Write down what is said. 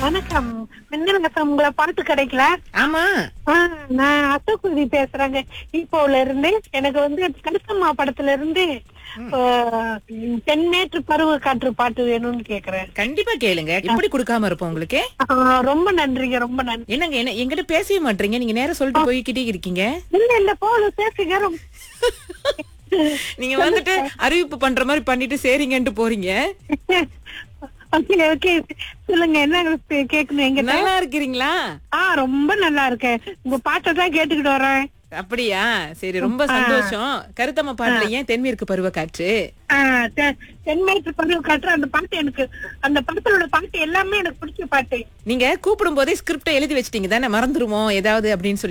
வணக்கம் மின்னல் உங்களை பாட்டு கிடைக்கல ஆமா ஆ, நான் அசோக்குதி பேசுறேங்க இப்போல இருந்து எனக்கு வந்து கருத்தம்மா படத்துல இருந்து ஆ, தென்மேற்று பருவ காற்று பாட்டு வேணும்னு கேக்குறேன் கண்டிப்பா கேளுங்க எப்படி கொடுக்காம இருப்போம் உங்களுக்கு ஆ, ரொம்ப நன்றிங்க ரொம்ப நன்றி என்னங்க என்ன எங்கிட்ட பேசவே மாட்டீங்க நீங்க நேரா சொல்லிட்டு போய்கிட்டே இருக்கீங்க இல்ல இல்ல போல பேசுங்க ரொம்ப நீங்க வந்துட்டு அறிவிப்பு பண்ற மாதிரி பண்ணிட்டு சரிங்கன்ட்டு போறீங்க ஓகே ஓகே சொல்லுங்க என்ன கேட்கணும் எங்க நல்லா இருக்கிறீங்களா ஆ ரொம்ப நல்லா இருக்கேன் உங்க பாட்டை தான் கேட்டுக்கிட்டு வரேன் அப்படியா சரி ரொம்ப சந்தோஷம் கருத்தம்மா பாட்டுல ஏன் தென்மேற்கு பருவ காற்று ஆ, தெ- தென்மேற்கு பருவ காற்று அந்த பாட்டு எனக்கு அந்த படத்தோட பாட்டு எல்லாமே எனக்கு பிடிச்ச பாட்டு நீங்க கூப்பிடும் போதே ஸ்கிரிப்ட எழுதி வச்சிட்டீங்க தானே மறந்துருமோ ஏதாவது அப்படின்னு சொல்லி